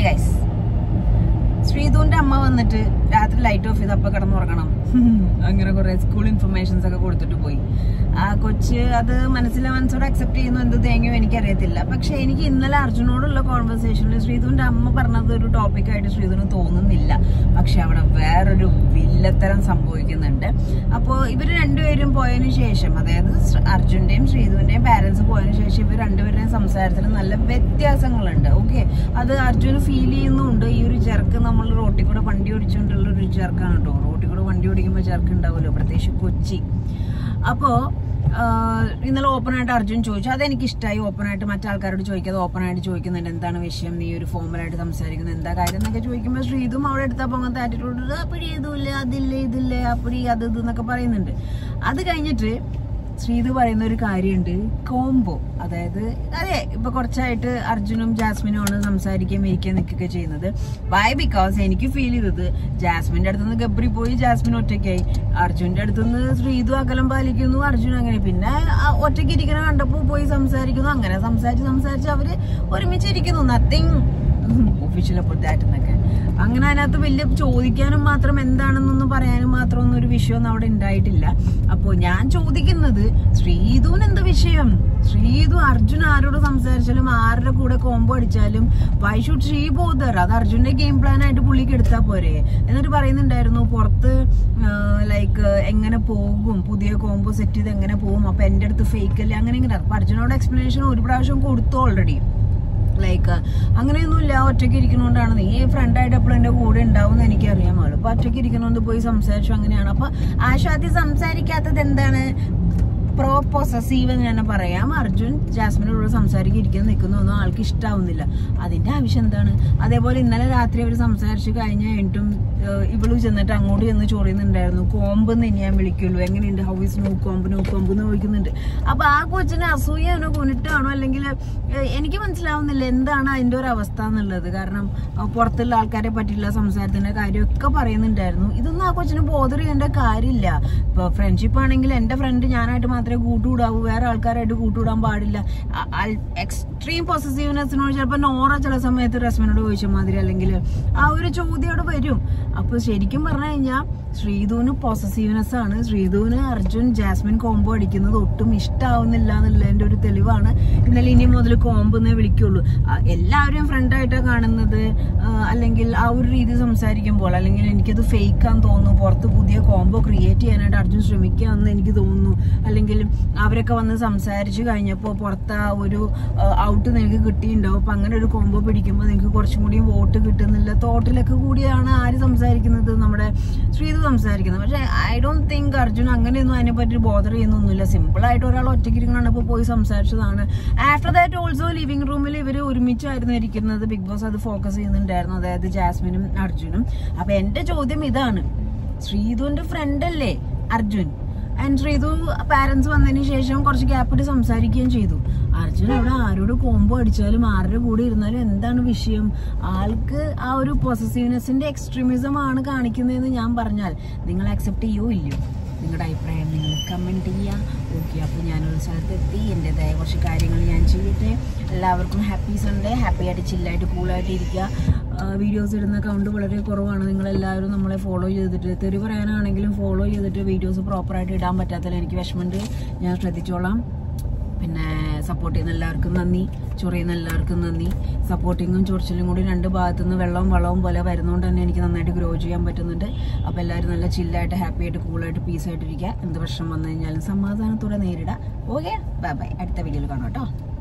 guys ശ്രീധുവിന്റെ അമ്മ വന്നിട്ട് രാത്രി ലൈറ്റ് ഓഫ് ചെയ്ത് അപ്പൊ കിടന്നുറങ്ങണം അങ്ങനെ കുറെ സ്കൂൾ ഇൻഫർമേഷൻസ് ഒക്കെ കൊടുത്തിട്ട് പോയി ആ കൊച്ച് അത് മനസ്സിലെ മനസ്സോടെ അക്സെപ്റ്റ് ചെയ്യുന്നു എന്ത് തേങ്ങയോ എനിക്കറിയത്തില്ല പക്ഷെ എനിക്ക് ഇന്നലെ അർജുനോടുള്ള കോൺവെർസേഷനിൽ ശ്രീധുവിന്റെ അമ്മ പറഞ്ഞത് ഒരു ടോപ്പിക്കായിട്ട് ശ്രീധുവിന് തോന്നുന്നില്ല പക്ഷെ അവിടെ വേറൊരു വില്ലത്തരം സംഭവിക്കുന്നുണ്ട് അപ്പോൾ ഇവർ രണ്ടുപേരും പോയതിനു ശേഷം അതായത് ശ്ര- അർജുന്റെയും ശ്രീധുവിന്റെയും പാരന്റ്സ് പോയതിനു ശേഷം ഇവർ രണ്ടുപേരുടെയും സംസാരത്തിൽ നല്ല വ്യത്യാസങ്ങളുണ്ട് ഓക്കെ അത് അർജുന് ഫീൽ ചെയ്യുന്നുണ്ട് ഈ ഒരു ചെറുക്ക് നമ്മൾ റോട്ടിൽ കൂടെ വണ്ടി ഓടിച്ചുകൊണ്ടുള്ള ഒരു ചെറുക്കാണ് കേട്ടോ റോട്ടിൽ കൂടെ വണ്ടി ഓടിക്കുമ്പോൾ ചെറുക്ക് ഉണ്ടാവുമല്ലോ പ്രത്യേകിച്ച് കൊച്ചി അപ്പോ ആഹ് ഇന്നലെ ഓപ്പൺ ആയിട്ട് അർജുൻ ചോദിച്ചു അതെനിക്ക് ഇഷ്ടമായി ഓപ്പൺ ആയിട്ട് മറ്റാൾക്കാരോട് ചോദിക്കാതെ ഓപ്പൺ ആയിട്ട് ചോദിക്കുന്നുണ്ട് എന്താണ് വിഷയം നീ ഒരു ഫോമലായിട്ട് സംസാരിക്കുന്നത് എന്താ കാര്യം എന്നൊക്കെ ചോദിക്കുമ്പോൾ ശ്രീതും അവിടെ എടുത്താൽ പൊങ്ങത്തെ ആറ്റിറ്റ്യൂഡ് അപ്പടി ഇതുമില്ല അതില്ല ഇതില്ല അപ്പടി അത് ഇത് എന്നൊക്കെ പറയുന്നുണ്ട് അത് കഴിഞ്ഞിട്ട് ശ്രീതു പറയുന്ന ഒരു കാര്യമുണ്ട് കോംബോ അതായത് അതെ ഇപ്പൊ കുറച്ചായിട്ട് അർജുനും ജാസ്മിനും ആണ് സംസാരിക്കുകയും ഇരിക്കുകയും നിൽക്കുകയൊക്കെ ചെയ്യുന്നത് വൈ ബിക്കോസ് എനിക്ക് ഫീൽ ചെയ്തത് ജാസ്മിന്റെ അടുത്തുനിന്ന് ഗബ്രി പോയി ജാസ്മിൻ ഒറ്റയ്ക്കായി അർജുന്റെ അടുത്തുനിന്ന് ശ്രീതു അകലം പാലിക്കുന്നു അർജുൻ അങ്ങനെ പിന്നെ ആ ഒറ്റയ്ക്ക് ഇരിക്കണ കണ്ടപ്പോ പോയി സംസാരിക്കുന്നു അങ്ങനെ സംസാരിച്ച് സംസാരിച്ച് അവര് ഒരുമിച്ചിരിക്കുന്നു നത്തിങ് ഒഫീഷ്യൽ അപ്പോൾ ദാറ്റ് എന്നൊക്കെ അങ്ങനെ അതിനകത്ത് വലിയ ചോദിക്കാനും മാത്രം എന്താണെന്നൊന്നും പറയാനും മാത്രം ഒന്നും ഒരു വിഷയമൊന്നും അവിടെ ഉണ്ടായിട്ടില്ല അപ്പോൾ ഞാൻ ചോദിക്കുന്നത് ശ്രീധുവിന് എന്ത് വിഷയം ശ്രീധു അർജുൻ ആരോട് സംസാരിച്ചാലും ആരുടെ കൂടെ കോംബോ അടിച്ചാലും വൈ ഷുഡ് ശ്രീ ബോധർ അത് അർജുന്റെ ഗെയിം പ്ലാൻ ആയിട്ട് പുള്ളിക്ക് എടുത്താൽ പോരെ എന്നിട്ട് പറയുന്നുണ്ടായിരുന്നു പുറത്ത് ലൈക്ക് എങ്ങനെ പോകും പുതിയ കോംബോ സെറ്റ് ചെയ്ത് എങ്ങനെ പോകും അപ്പൊ എന്റെ അടുത്ത് ഫേക്ക് അല്ലേ അങ്ങനെ ഇങ്ങനെ അപ്പൊ അർജുനോട് എക്സ്പ്ലനേഷൻ ഒരു പ്രാവശ്യം കൊടുത്തു ഓൾറെഡി ലൈക്ക് അങ്ങനെയൊന്നുമില്ല ഒറ്റയ്ക്ക് ഇരിക്കണോണ്ടാണ് നീ ഫ്രണ്ട് ആയിട്ട് എപ്പോഴും എന്റെ കൂടെ ഉണ്ടാവും എന്ന് എനിക്കറിയാമല്ലോ അപ്പൊ ഒറ്റയ്ക്ക് ഇരിക്കണോണ്ട് പോയി സംസാരിച്ചു അങ്ങനെയാണ് അപ്പൊ ആശാത്തി സംസാരിക്കാത്തത് എന്താണ് പ്രോ പൊസസീവ് എന്ന് തന്നെ പറയാം അർജുൻ ജാസ്മിനോട് സംസാരിക്കാൻ ഇരിക്കാൻ നിൽക്കുന്നൊന്നും ആൾക്ക് ഇഷ്ടാവുന്നില്ല അതിന്റെ ആവശ്യം എന്താണ് അതേപോലെ ഇന്നലെ രാത്രി അവർ സംസാരിച്ചു കഴിഞ്ഞ കഴിഞ്ഞിട്ടും ഏഹ്, ഇവള് ചെന്നിട്ട് അങ്ങോട്ട് ചെന്ന് ചോറിയുന്നുണ്ടായിരുന്നു കോമ്പ് എന്ന് ഇനി ഞാൻ വിളിക്കുള്ളൂ എങ്ങനെയുണ്ട് how is no comp no comp എന്ന് ചോദിക്കുന്നുണ്ട് അപ്പൊ ആ കൊച്ചിന് അസൂയാണോ കുനിട്ടാണോ അല്ലെങ്കിൽ ഏഹ്, എനിക്ക് മനസ്സിലാവുന്നില്ല എന്താണ് അതിന്റെ ഒരു അവസ്ഥ എന്നുള്ളത് കാരണം അഹ് പുറത്തുള്ള ആൾക്കാരെ പറ്റിയുള്ള സംസാരത്തിന്റെ കാര്യമൊക്കെ പറയുന്നുണ്ടായിരുന്നു ഇതൊന്നും ആ കൊച്ചിന് ബോധർ ചെയ്യേണ്ട കാര്യമില്ല ഇപ്പൊ ഫ്രണ്ട്ഷിപ്പ് ആണെങ്കിൽ എന്റെ ഫ്രണ്ട് ഞാനായിട്ട് മാത്രമേ കൂട്ടുകൂടാവൂ വേറെ ആൾക്കാരായിട്ട് കൂട്ടുകൂടാൻ പാടില്ല എക്സ്ട്രീം പൊസസീവ്നെസ്സിനോട് ചിലപ്പോൾ നോറ ചില സമയത്ത് റസ്മിനോട് ചോദിച്ച മാതിരി അല്ലെങ്കിൽ ആ ഒരു ചോദ്യം അവിടെ വരും അപ്പൊ ശരിക്കും പറഞ്ഞു കഴിഞ്ഞാൽ ശ്രീധുവിന് പൊസസീവ്നെസ് ആണ് ശ്രീധുവിന് അർജുൻ ജാസ്മിൻ കോംബോ അടിക്കുന്നത് ഒട്ടും ഇഷ്ടാവുന്നില്ല എന്നുള്ളതിന്റെ ഒരു തെളിവാണ് ഇന്നലെ ഇനി മുതൽ കോംബോ എന്നേ വിളിക്കുള്ളൂ ആ, എല്ലാവരെയും ഫ്രണ്ടായിട്ടാണ് കാണുന്നത് ആ, അല്ലെങ്കിൽ ആ ഒരു രീതി സംസാരിക്കുമ്പോൾ അല്ലെങ്കിൽ എനിക്കത് ഫേക്ക് ആണെന്ന് തോന്നുന്നു പുറത്ത് പുതിയ കോംബോ ക്രിയേറ്റ് ചെയ്യാനായിട്ട് അർജുൻ ശ്രമിക്കുകയാണെന്ന് എനിക്ക് തോന്നുന്നു അല്ലെങ്കിൽ അവരൊക്കെ വന്ന് സംസാരിച്ചു കഴിഞ്ഞപ്പോൾ പുറത്ത് ആ ഒരു ഔട്ട് നിങ്ങൾക്ക് കിട്ടിയിട്ടുണ്ടാവും അപ്പൊ അങ്ങനെ ഒരു കോംബോ പിടിക്കുമ്പോൾ നിങ്ങൾക്ക് കുറച്ചും കൂടി വോട്ട് കിട്ടുന്നില്ല തോട്ടിലൊക്കെ കൂടിയാണ് ആര് സംസാരിക്കുന്നത് നമ്മുടെ ശ്രീതു സംസാരിക്കുന്നത് പക്ഷെ ഐ ഡോണ്ട് തിങ്ക് അർജുൻ അങ്ങനെയൊന്നും അതിനെപ്പറ്റി ബോധർ ചെയ്യുന്നൊന്നുമില്ല സിമ്പിൾ ആയിട്ട് ഒരാൾ ഒറ്റയ്ക്കിരിക്കണാണ് ഇപ്പോൾ പോയി സംസാരിച്ചതാണ് ആഫ്റ്റർ ദാറ്റ് ഓൾസോ ലിവിംഗ് റൂമിൽ ഇവർ ഒരുമിച്ചായിരുന്നു ഇരിക്കുന്നത് ബിഗ് ബോസ് അത് ഫോക്കസ് ചെയ്യുന്നുണ്ടായിരുന്നു അതായത് ജാസ്മിനും അർജുനും അപ്പൊ എന്റെ ചോദ്യം ഇതാണ് ശ്രീധുവിന്റെ ഫ്രണ്ട് അല്ലേ അർജുൻ ആൻഡ് ശ്രീതു പാരന്റ്സ് വന്നതിന് ശേഷം കുറച്ച് ഗ്യാപ്പിട്ട് സംസാരിക്കുകയും ചെയ്തു അർജുൻ അവിടെ ആരോട് കോംബോ അടിച്ചാലും ആരുടെ കൂടെ ഇരുന്നാലും എന്താണ് വിഷയം ആൾക്ക് ആ ഒരു പൊസസീവ്നെസിന്റെ എക്സ്ട്രീമിസം ആണ് കാണിക്കുന്നതെന്ന് ഞാൻ പറഞ്ഞാൽ നിങ്ങൾ അക്സെപ്റ്റ് ചെയ്യോ ഇല്ലയോ നിങ്ങളുടെ അഭിപ്രായം നിങ്ങൾ കമൻറ്റ് ചെയ്യുക ഓക്കെ അപ്പോൾ ഞാനൊരു സ്ഥലത്തെത്തി എൻ്റെതായ കുറച്ച് കാര്യങ്ങൾ ഞാൻ ചെയ്യട്ടെ എല്ലാവർക്കും ഹാപ്പി സൺഡേ ഹാപ്പി ആയിട്ട് ചില്ലായിട്ട് കൂളായിട്ട് ഇരിക്കുക വീഡിയോസ് ഇടുന്ന കൗണ്ട് വളരെ കുറവാണ് നിങ്ങളെല്ലാവരും നമ്മളെ ഫോളോ ചെയ്തിട്ട് തെറി പറയാനാണെങ്കിലും ഫോളോ ചെയ്തിട്ട് വീഡിയോസ് പ്രോപ്പറായിട്ട് ഇടാൻ പറ്റാത്തതിൽ എനിക്ക് വിഷമമുണ്ട് ഞാൻ ശ്രദ്ധിച്ചോളാം പിന്നെ സപ്പോർട്ട് ചെയ്യുന്ന എല്ലാവർക്കും നന്ദി ചൊറിയുന്ന എല്ലാവർക്കും നന്ദി സപ്പോർട്ടിങ്ങും ചൊറിച്ചിലും കൂടി രണ്ട് ഭാഗത്തുനിന്ന് വെള്ളവും വളവും പോലെ വരുന്നതുകൊണ്ട് തന്നെ എനിക്ക് നന്നായിട്ട് ഗ്രോ ചെയ്യാൻ പറ്റുന്നുണ്ട് അപ്പോൾ എല്ലാവരും നല്ല ചില്ലായിട്ട് ഹാപ്പി ആയിട്ട് കൂളായിട്ട് പീസ് ആയിട്ടിരിക്കുക എന്ത് പ്രശ്നം വന്നു കഴിഞ്ഞാലും സമാധാനത്തോടെ നേരിടുക ഓക്കെ ബൈ ബൈ അടുത്ത വീഡിയോയിൽ കാണാം കേട്ടോ